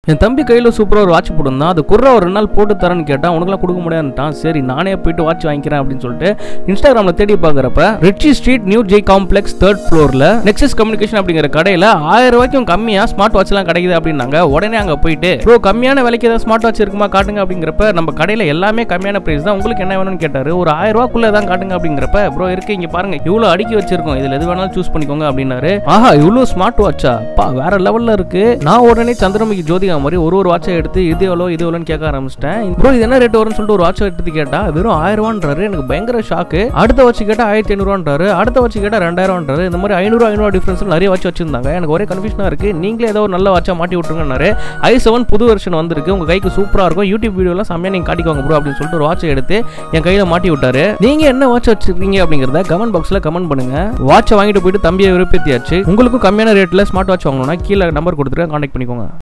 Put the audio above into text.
என் தம்பி கையில் சூப்பராக ஒரு வாட்ச் போட்டிருந்தான் அது குர்ரா ஒரு ரெண்டு நாள் போட்டு தரேன்னு கேட்டான் உனக்குலாம் கொடுக்க முடியாதுன்ட்டான் சரி நானே போயிட்டு வாட்ச் வாங்கிக்கிறேன் அப்படின்னு சொல்லிட்டு இன்ஸ்டாகிராமில் தேடி பார்க்குறப்ப Ritchie Street new J complex third ஃப்ளோரில் நெக்ஸஸ் கம்யூனிகேஷன் அப்படிங்கிற கடையில் ஆயிரம் ரூபாய்க்கும் கம்மியாக ஸ்மார்ட் வாட்ச்லாம் கிடைக்குது அப்படின்னாங்க உடனே அங்கே போயிட்டு ப்ரோ கம்மியான விலைக்கு ஏதாவது ஸ்மார்ட் வாட்ச் இருக்குமா காட்டுங்க அப்படிங்கிறப்ப நம்ம கடையில் எல்லாமே கம்மியான ப்ரைஸ் தான் உங்களுக்கு என்ன வேணும்னு கேட்டார் ஒரு ஆயிரம் ரூபாக்குள்ளே தான் காட்டுங்க அப்படிங்கிறப்ப ப்ரோ இருக்கு இங்கே பாருங்க இவ்வளோ அடுக்கி வச்சிருக்கோம் இதில் எது வேணாலும் சூஸ் பண்ணிக்கோங்க அப்படின்னாரு ஆஹா இவ்வளோ ஸ்மார்ட் வாட்சா பா வேற லெவலில் இருக்கு நான் உடனே சந்திரமுகி ஜோதிகா மாதிரி ஒரு ஒரு வாட்சை எடுத்து இது எவ்வளோ இது எவ்வளோன்னு கேட்க ஆரம்பிச்சிட்டேன் ப்ரோ இது என்ன ரேட் வரும்னு சொல்லிட்டு ஒரு வாட்சை எடுத்து கேட்டா வெறும் ஆயிரம் ரூபான்றாரு எனக்கு பயங்கர ஷாக்கு அடுத்த வாட்ச் கேட்டா ஆயிரத்தி ஐநூறுவான்றாரு அடுத்த வாட்ச் கேட்டா ரெண்டாயிரம்ன்றாரு இந்த மாதிரி ஐநூறு ஐநூறு டிஃபரன்ஸ் நிறைய வாட்ச் வச்சிருந்தாங்க எனக்கு ஒரே கன்ஃபியூஷனாக இருக்கு நீங்களே ஏதோ ஒரு நல்ல வாட்சா மாட்டி விட்டுருங்கன்னாரு ஐ செவன் புது வெர்ஷன் வந்திருக்கு உங்க கைக்கு சூப்பராக இருக்கும் யூடியூப் வீடியோலாம் செம்மையாக நீங்கள் காட்டிக்கோங்க ப்ரோ அப்படின்னு சொல்லிட்டு ஒரு வாட்சை எடுத்து என் கையில் மாட்டி விட்டாரு நீங்க என்ன வாட்ச் வச்சிருக்கீங்க அப்படிங்கிறத கமெண்ட் பாக்ஸில் கமெண்ட் பண்ணுங்க வாட்சை வாங்கிட்டு போயிட்டு தம்பியை விருப்பத்தியாச்சு உங்களுக்கும் கம்மியான ரேட்டில் ஸ்மார்ட் வாட்ச் வாங்கணும்னா கீழே நம்பர் கொடுத்துருக்கேன் கான்டாக்ட் பண்ணிக்கோங்க